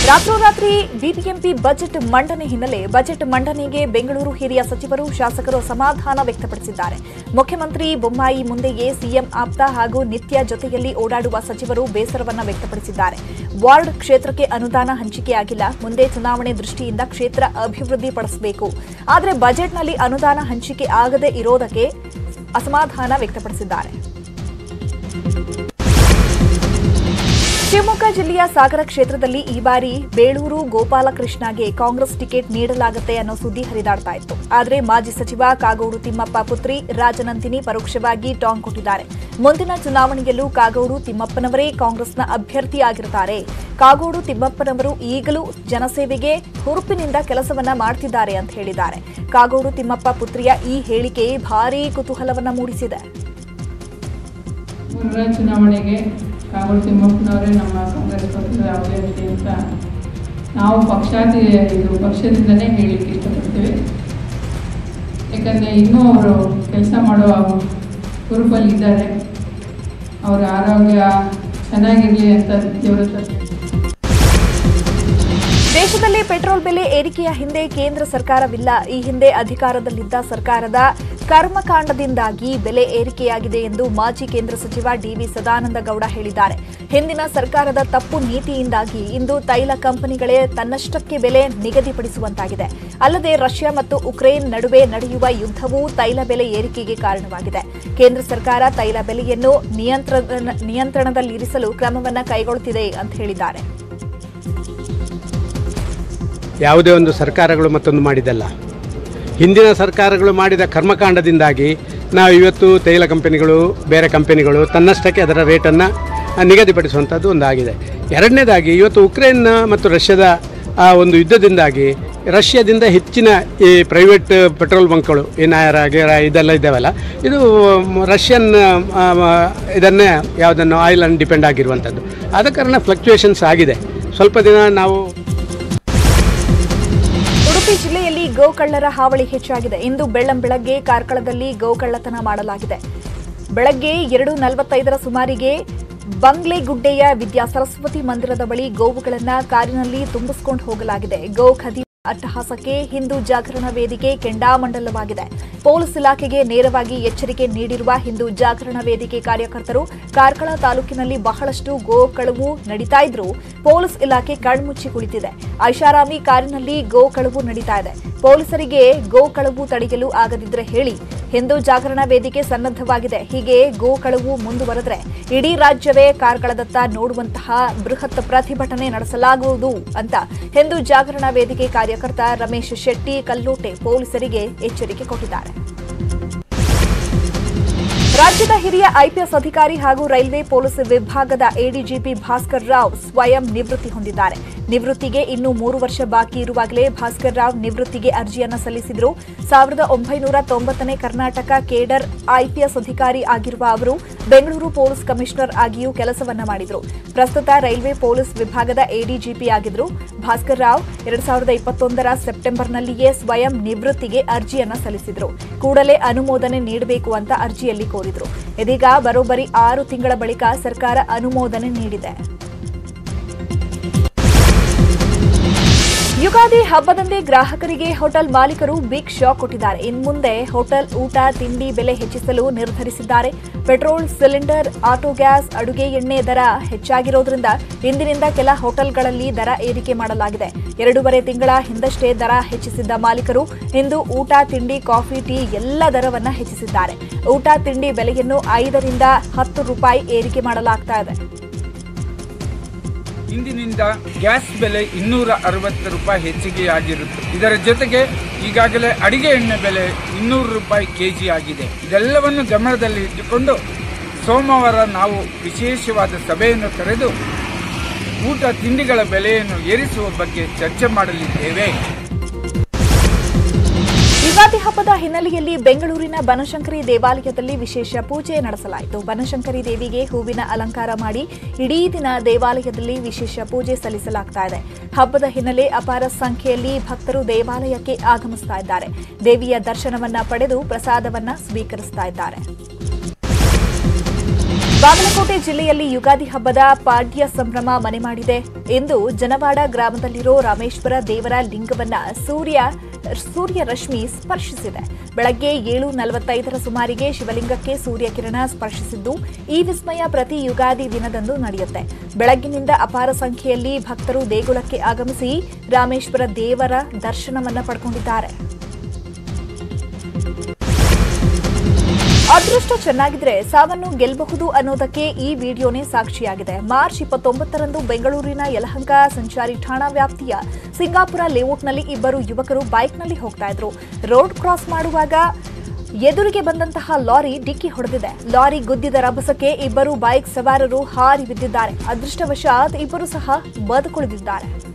ರಾತ್ರೋರಾತ್ರಿ BBMP budget ಮಂಡನೆ ಹಿನ್ನೆಲೆ ಬಜೆಟ್ ಮಂಡನೆಗೆ ಬೆಂಗಳೂರು ಹಿರಿಯ ಸಚಿವರು ಶಾಸಕರು ಅಸಮಾಧಾನ ವ್ಯಕ್ತಪಡಿಸಿದ್ದಾರೆ ಮುಖ್ಯಮಂತ್ರಿ ಬೊಮ್ಮಾಯಿ ಮುಂದೆಯೇ ಸಿಎಂ ಆಪ್ತ ಹಾಗೂ ನಿತ್ಯ ಜೊತೆಯಲ್ಲಿ ಓಡಾಡುವ ಸಚಿವರು ಬೇಸರವನ್ನ ವ್ಯಕ್ತಪಡಿಸಿದ್ದಾರೆ ವಾರ್ಡ್ ಕ್ಷೇತ್ರಕ್ಕೆ ಅನುದಾನ ಹಂಚಿಕೆಯಾಗಿಲ್ಲ ಮುಂದೆ ಚುನಾವಣೆ ದೃಷ್ಟಿಯಿಂದ ಕ್ಷೇತ್ರ ಅಭಿವೃದ್ಧಿ ಪಡಿಸಬೇಕು ಆದರೆ ಬಜೆಟ್ನಲ್ಲಿ ಅನುದಾನ ಹಂಚಿಕೆ ಆಗದೇ ಇರೋದಕ್ಕೆ ಅಸಮಾಧಾನ ವ್ಯಕ್ತಪಡಿಸಿದ್ದಾರೆ ಶಿವಮೊಗ್ಗ ಜಿಲ್ಲೆಯ ಸಾಗರ ಕ್ಷೇತ್ರದಲ್ಲಿ ಈ ಬಾರಿ ಬೇಳೂರು ಗೋಪಾಲಕೃಷ್ಣಗೆ ಕಾಂಗ್ರೆಸ್ ಟಿಕೆಟ್ ನೀಡಲಾಗುತ್ತೆ ಅನ್ನೋ ಸುದ್ದಿ ಹರಿದಾಡ್ತಾ ಇತ್ತು ಆದರೆ ಮಾಜಿ ಸಚಿವ ಕಾಗೋಡು ತಿಮ್ಮಪ್ಪ ಪುತ್ರಿ ರಾಜನಂದಿನಿ ಪರೋಕ್ಷವಾಗಿ ಟಾಂಗ್ ಕೊಟ್ಟಿದ್ದಾರೆ ಮುಂದಿನ ಚುನಾವಣೆಯಲ್ಲೂ ಕಾಗೋಡು ತಿಮ್ಮಪ್ಪನವರೇ ಕಾಂಗ್ರೆಸ್ನ ಅಭ್ಯರ್ಥಿಯಾಗಿರುತ್ತಾರೆ ಕಾಗೋಡು ತಿಮ್ಮಪ್ಪನವರು ಈಗಲೂ ಜನಸೇವೆಗೆ ಹುರುಪಿನಿಂದ ಕೆಲಸವನ್ನ ಮಾಡ್ತಿದ್ದಾರೆ ಅಂತ ಹೇಳಿದ್ದಾರೆ ಕಾಗೋಡು ತಿಮ್ಮಪ್ಪ ಪುತ್ರಿಯ ಈ ಹೇಳಿಕೆ ಭಾರೀ ಕುತೂಹಲವನ್ನ ಮೂಡಿಸಿದೆ ಮುಂದಿನ ಚುನಾವಣೆಗೆ ಕಾಗೋಡು ತಿಮ್ಮಪ್ಪನವರೇ ನಮ್ಮ ಕಾಂಗ್ರೆಸ್ ಪಕ್ಷದ ಅಭ್ಯರ್ಥಿ ಅಂತ ನಾವು ಪಕ್ಷಾತಿ ಇದು ಪಕ್ಷದಿಂದನೇ ಹೇಳಲಿಕ್ಕೆ ಇಷ್ಟಪಡ್ತೀವಿ ಯಾಕಂದರೆ ಇನ್ನೂ ಅವರು ಕೆಲಸ ಮಾಡೋ ಹುರುಪಲ್ಲಿದ್ದಾರೆ ಅವರ ಆರೋಗ್ಯ ಚೆನ್ನಾಗಿರಲಿ ಅಂತ ದೇವರ ಹತ್ರ ದೇಶದಲ್ಲಿ ಪೆಟ್ರೋಲ್ ಬೆಲೆ ಏರಿಕೆಯ ಹಿಂದೆ ಕೇಂದ್ರ ಸರ್ಕಾರವಿಲ್ಲ ಈ ಹಿಂದೆ ಅಧಿಕಾರದಲ್ಲಿದ್ದ ಸರ್ಕಾರದ ಕರ್ಮಕಾಂಡದಿಂದಾಗಿ ಬೆಲೆ ಏರಿಕೆಯಾಗಿದೆ ಎಂದು ಮಾಜಿ ಕೇಂದ್ರ ಸಚಿವ ಡಿವಿ ಸದಾನಂದ ಗೌಡ ಹೇಳಿದ್ದಾರೆ ಹಿಂದಿನ ಸರ್ಕಾರದ ತಪ್ಪು ನೀತಿಯಿಂದಾಗಿ ಇಂದು ತೈಲ ಕಂಪನಿಗಳೇ ತನ್ನಷ್ಟಕ್ಕೆ ಬೆಲೆ ನಿಗದಿಪಡಿಸುವಂತಾಗಿದೆ ಅಲ್ಲದೆ ರಷ್ಯಾ ಮತ್ತು ಉಕ್ರೇನ್ ನಡುವೆ ನಡೆಯುವ ಯುದ್ಧವೂ ತೈಲ ಬೆಲೆ ಏರಿಕೆಗೆ ಕಾರಣವಾಗಿದೆ ಕೇಂದ್ರ ಸರ್ಕಾರ ತೈಲ ಬೆಲೆಯನ್ನು ನಿಯಂತ್ರಣ ನಿಯಂತ್ರಣದಲ್ಲಿರಿಸಲು ಕ್ರಮವನ್ನು ಕೈಗೊಳ್ಳುತ್ತಿದೆ ಅಂತ ಹೇಳಿದ್ದಾರೆ ಯಾವುದೇ ಒಂದು ಸರ್ಕಾರಗಳು ಮತ್ತೊಂದು ಮಾಡಿದ್ದಲ್ಲ ಹಿಂದಿನ ಸರ್ಕಾರಗಳು ಮಾಡಿದ ಕರ್ಮಕಾಂಡದಿಂದಾಗಿ ನಾವು ಇವತ್ತು ತೈಲ ಕಂಪನಿಗಳು ಬೇರೆ ಕಂಪನಿಗಳು ತನ್ನಷ್ಟಕ್ಕೆ ಅದರ ರೇಟನ್ನು ನಿಗದಿಪಡಿಸುವಂಥದ್ದು ಒಂದಾಗಿದೆ ಎರಡನೇದಾಗಿ ಇವತ್ತು ಉಕ್ರೇನ್ ಮತ್ತು ರಷ್ಯಾದ ಆ ಒಂದು ಯುದ್ಧದಿಂದಾಗಿ ರಷ್ಯಾದಿಂದ ಹೆಚ್ಚಿನ ಈ ಪ್ರೈವೇಟ್ ಪೆಟ್ರೋಲ್ ಬಂಕ್ಗಳು ಈ ನಾಯರ ಗೇರ ಇದೆಲ್ಲ ಇದ್ದಾವಲ್ಲ ಇದು ಮ್, ರಷ್ಯನ್ ಆ, ಮ, ಇದನ್ನೇ ಯಾವುದನ್ನು ಆಯಿಲ್ ಅನ್ನು ಡಿಪೆಂಡ್ ಆಗಿರುವಂಥದ್ದು ಆದ ಕಾರಣ ಫ್ಲಕ್ಚುಯೇಷನ್ಸ್ ಆಗಿದೆ ಸ್ವಲ್ಪ ದಿನ ನಾವು ಉಡುಪಿ ಜಿಲ್ಲೆಯಲ್ಲಿ ಗೋಕಳ್ಳರ ಹಾವಳಿ ಹೆಚ್ಚಾಗಿದೆ ಇಂದು ಬೆಳ್ಳಂ ಬೆಳಗ್ಗೆ ಕಾರ್ಕಳದಲ್ಲಿ ಗೋಕಳ್ಳತನ ಮಾಡಲಾಗಿದೆ ಬೆಳಗ್ಗೆ ಎರಡು ನಲವತ್ತೈದರ ಸುಮಾರಿಗೆ ಬಂಗ್ಲೆಗುಡ್ಡೆಯ ವಿದ್ಯಾ ಸರಸ್ವತಿ ಮಂದಿರದ ಬಳಿ ಗೋವುಗಳನ್ನ ಕಾರಿನಲ್ಲಿ ತುಂಬಿಸಿಕೊಂಡು ಹೋಗಲಾಗಿದೆ ಗೋ ಖದಿ ಅಟ್ಟಹಾಸಕ್ಕೆ ಹಿಂದೂ ಜಾಗರಣ ವೇದಿಕೆ ಕೆಂಡಾಮಂಡಲವಾಗಿದೆ ಪೊಲೀಸ್ ಇಲಾಖೆಗೆ ನೇರವಾಗಿ ಎಚ್ಚರಿಕೆ ನೀಡಿರುವ ಹಿಂದೂ ಜಾಗರಣ ವೇದಿಕೆ ಕಾರ್ಯಕರ್ತರು ಕಾರ್ಕಳ ತಾಲೂಕಿನಲ್ಲಿ ಬಹಳಷ್ಟು ಗೋ ಕಳವು ನಡೀತಾ ಇದ್ರೂ ಪೊಲೀಸ್ ಇಲಾಖೆ ಕಣ್ಮುಚ್ಚಿ ಕುಳಿತಿದೆ ಐಷಾರಾಮಿ ಕಾರಿನಲ್ಲಿ ಗೋ ಕಳವು ನಡೀತಾ ಇದೆ ಪೊಲೀಸರಿಗೆ ಗೋ ಕಳವು ತಡೆಯಲು ಆಗದಿದ್ರೆ ಹೇಳಿ ಹಿಂದೂ ಜಾಗರಣ ವೇದಿಕೆ ಸನ್ನದ್ಧವಾಗಿದೆ ಹೀಗೆ ಗೋ ಕಳವು ಮುಂದುವರೆದ್ರೆ ಇಡೀ ರಾಜ್ಯವೇ ಕಾರ್ಕಳದತ್ತ ನೋಡುವಂತಹ ಬೃಹತ್ ಪ್ರತಿಭಟನೆ ನಡೆಸಲಾಗುವುದು ಅಂತ ಹಿಂದೂ ಜಾಗರಣ ವೇದಿಕೆ ಕಾರ್ಯಕರ್ತ ರಮೇಶ್ ಶೆಟ್ಟಿ ಕಲ್ಲೋಟೆ ಪೊಲೀಸರಿಗೆ ಎಚ್ಚರಿಕೆ ಕೊಟ್ಟಿದ್ದಾರೆ ರಾಜ್ಯದ ಹಿರಿಯ ಐಪಿಎಸ್ ಅಧಿಕಾರಿ ಹಾಗೂ ರೈಲ್ವೆ ಪೊಲೀಸ್ ವಿಭಾಗದ ಎಡಿಜಿಪಿ ಭಾಸ್ಕರ್ ರಾವ್ ಸ್ವಯಂ ನಿವೃತ್ತಿ ಹೊಂದಿದ್ದಾರೆ ನಿವೃತ್ತಿಗೆ ಇನ್ನೂ ಮೂರು ವರ್ಷ ಬಾಕಿ ಇರುವಾಗಲೇ ಭಾಸ್ಕರ್ ರಾವ್ ನಿವೃತ್ತಿಗೆ ಅರ್ಜಿಯನ್ನ ಸಲ್ಲಿಸಿದ್ರು ಸಾವಿರದ ಒಂಬೈನೂರ ತೊಂಬತ್ತನೇ ಕರ್ನಾಟಕ ಕೇಡರ್ ಐಪಿಎಸ್ ಅಧಿಕಾರಿ ಆಗಿರುವ ಅವರು ಬೆಂಗಳೂರು ಪೊಲೀಸ್ ಕಮಿಷನರ್ ಆಗಿಯೂ ಕೆಲಸವನ್ನ ಮಾಡಿದ್ರು ಪ್ರಸ್ತುತ ರೈಲ್ವೆ ಪೊಲೀಸ್ ವಿಭಾಗದ ಎಡಿಜಿಪಿ ಆಗಿದ್ರು ಭಾಸ್ಕರ್ ರಾವ್ ಎರಡ್ ಸಾವಿರದ ಇಪ್ಪತ್ತೊಂದರ ಸೆಪ್ಟೆಂಬರ್ನಲ್ಲಿಯೇ ಸ್ವಯಂ ನಿವೃತ್ತಿಗೆ ಅರ್ಜಿಯನ್ನ ಸಲ್ಲಿಸಿದ್ರು ಕೂಡಲೇ ಅನುಮೋದನೆ ನೀಡಬೇಕು ಅಂತ ಅರ್ಜಿಯಲ್ಲಿ ಕೋರಿದ್ರು ಇದೀಗ ಬರೋಬ್ಬರಿ ಆರು ತಿಂಗಳ ಬಳಿಕ ಸರ್ಕಾರ ಅನುಮೋದನೆ ನೀಡಿದೆ ಯುಗಾದಿ ಹಬ್ಬದಂದೇ ಗ್ರಾಹಕರಿಗೆ ಹೋಟೆಲ್ ಮಾಲೀಕರು ಬಿಗ್ ಶಾಕ್ ಕೊಟ್ಟಿದ್ದಾರೆ ಇನ್ಮುಂದೆ ಹೋಟೆಲ್ ಊಟ ತಿಂಡಿ ಬೆಲೆ ಹೆಚ್ಚಿಸಲು ನಿರ್ಧರಿಸಿದ್ದಾರೆ ಪೆಟ್ರೋಲ್ ಸಿಲಿಂಡರ್ ಆಟೋ ಗ್ಯಾಸ್ ಅಡುಗೆ ಎಣ್ಣೆ ದರ ಹೆಚ್ಚಾಗಿರೋದ್ರಿಂದ ಇಂದಿನಿಂದ ಕೆಲ ಹೋಟೆಲ್ಗಳಲ್ಲಿ ದರ ಏರಿಕೆ ಮಾಡಲಾಗಿದೆ ಎರಡೂವರೆ ತಿಂಗಳ ಹಿಂದಷ್ಟೇ ದರ ಹೆಚ್ಚಿಸಿದ್ದ ಮಾಲೀಕರು ಇಂದು ಊಟ ತಿಂಡಿ ಕಾಫಿ ಟೀ ಎಲ್ಲ ದರವನ್ನ ಹೆಚ್ಚಿಸಿದ್ದಾರೆ ಊಟ ತಿಂಡಿ ಬೆಲೆಯನ್ನು ಐದರಿಂದ ಹತ್ತು ರೂಪಾಯಿ ಏರಿಕೆ ಮಾಡಲಾಗ್ತಾ ಇದೆ ಇಂದಿನಿಂದ ಗ್ಯಾಸ್ ಬೆಲೆ ಇನ್ನೂರ ಅರವತ್ತು ರೂಪಾಯಿ ಹೆಚ್ಚಿಗೆಯಾಗಿರುತ್ತೆ ಇದರ ಜೊತೆಗೆ ಈಗಾಗಲೇ ಅಡಿಗೆ ಎಣ್ಣೆ ಬೆಲೆ ಇನ್ನೂರು ರೂಪಾಯಿ ಕೆಜಿ ಆಗಿದೆ ಇದೆಲ್ಲವನ್ನು ಗಮನದಲ್ಲಿ ಇಟ್ಟುಕೊಂಡು ಸೋಮವಾರ ನಾವು ವಿಶೇಷವಾದ ಸಭೆಯನ್ನು ಕರೆದು ಊಟ ತಿಂಡಿಗಳ ಬೆಲೆಯನ್ನು ಏರಿಸುವ ಬಗ್ಗೆ ಚರ್ಚೆ ಮಾಡಲಿದ್ದೇವೆ ಯುಗಾದಿ ಹಬ್ಬದ ಹಿನ್ನೆಲೆಯಲ್ಲಿ ಬೆಂಗಳೂರಿನ ಬನಶಂಕರಿ ದೇವಾಲಯದಲ್ಲಿ ವಿಶೇಷ ಪೂಜೆ ನಡೆಸಲಾಯಿತು ಬನಶಂಕರಿ ದೇವಿಗೆ ಹೂವಿನ ಅಲಂಕಾರ ಮಾಡಿ ಇಡೀ ದಿನ ದೇವಾಲಯದಲ್ಲಿ ವಿಶೇಷ ಪೂಜೆ ಸಲ್ಲಿಸಲಾಗ್ತಾ ಇದೆ ಹಬ್ಬದ ಹಿನ್ನೆಲೆ ಅಪಾರ ಸಂಖ್ಯೆಯಲ್ಲಿ ಭಕ್ತರು ದೇವಾಲಯಕ್ಕೆ ಆಗಮಿಸ್ತಾ ಇದ್ದಾರೆ ದೇವಿಯ ದರ್ಶನವನ್ನ ಪಡೆದು ಪ್ರಸಾದವನ್ನ ಸ್ವೀಕರಿಸ್ತಾ ಇದ್ದಾರೆ ಬಾಗಲಕೋಟೆ ಜಿಲ್ಲೆಯಲ್ಲಿ ಯುಗಾದಿ ಹಬ್ಬದ ಪಾಡ್ಯ ಸಂಭ್ರಮ ಮನೆ ಮಾಡಿದೆ ಎಂದು ಜನವಾಡ ಗ್ರಾಮದಲ್ಲಿರೋ ರಾಮೇಶ್ವರ ದೇವರ ಲಿಂಗವನ್ನ ಸೂರ್ಯ ಸೂರ್ಯ ರಶ್ಮಿ ಸ್ಪರ್ಶಿಸಿದೆ ಬೆಳಗ್ಗೆ ಏಳು ನಲವತ್ತೈದರ ಸುಮಾರಿಗೆ ಶಿವಲಿಂಗಕ್ಕೆ ಸೂರ್ಯಕಿರಣ ಸ್ಪರ್ಶಿಸಿದ್ದು ಈ ವಿಸ್ಮಯ ಪ್ರತಿ ಯುಗಾದಿ ದಿನದಂದು ನಡೆಯುತ್ತೆ ಬೆಳಗ್ಗಿನಿಂದ ಅಪಾರ ಸಂಖ್ಯೆಯಲ್ಲಿ ಭಕ್ತರು ದೇಗುಲಕ್ಕೆ ಆಗಮಿಸಿ ರಾಮೇಶ್ವರ ದೇವರ ದರ್ಶನವನ್ನ ಪಡ್ಕೊಂಡಿದ್ದಾರೆ ಅದೃಷ್ಟ ಚೆನ್ನಾಗಿದ್ರೆ ಸಾವನ್ನು ಗೆಲ್ಲಬಹುದು ಅನ್ನೋದಕ್ಕೆ ಈ ವಿಡಿಯೋನೇ ಸಾಕ್ಷಿಯಾಗಿದೆ ಮಾರ್ಚ್ ಇಪ್ಪತ್ತೊಂಬತ್ತರಂದು ಬೆಂಗಳೂರಿನ ಯಲಹಂಕ ಸಂಚಾರಿ ಠಾಣಾ ವ್ಯಾಪ್ತಿಯ ಸಿಂಗಾಪುರ ಲೇಔಟ್ನಲ್ಲಿ ಇಬ್ಬರು ಯುವಕರು ಬೈಕ್ನಲ್ಲಿ ಹೋಗ್ತಾ ಇದ್ರು ರೋಡ್ ಕ್ರಾಸ್ ಮಾಡುವಾಗ ಎದುರಿಗೆ ಬಂದಂತಹ ಲಾರಿ ಡಿಕ್ಕಿ ಹೊಡೆದಿದೆ ಲಾರಿ ಗುದ್ದಿದ ರಭಸಕ್ಕೆ ಇಬ್ಬರು ಬೈಕ್ ಸವಾರರು ಹಾರಿ ಬಿದ್ದಿದ್ದಾರೆ ಅದೃಷ್ಟವಶಾತ್ ಇಬ್ಬರು ಸಹ ಬದುಕುಳಿದಿದ್ದಾರೆ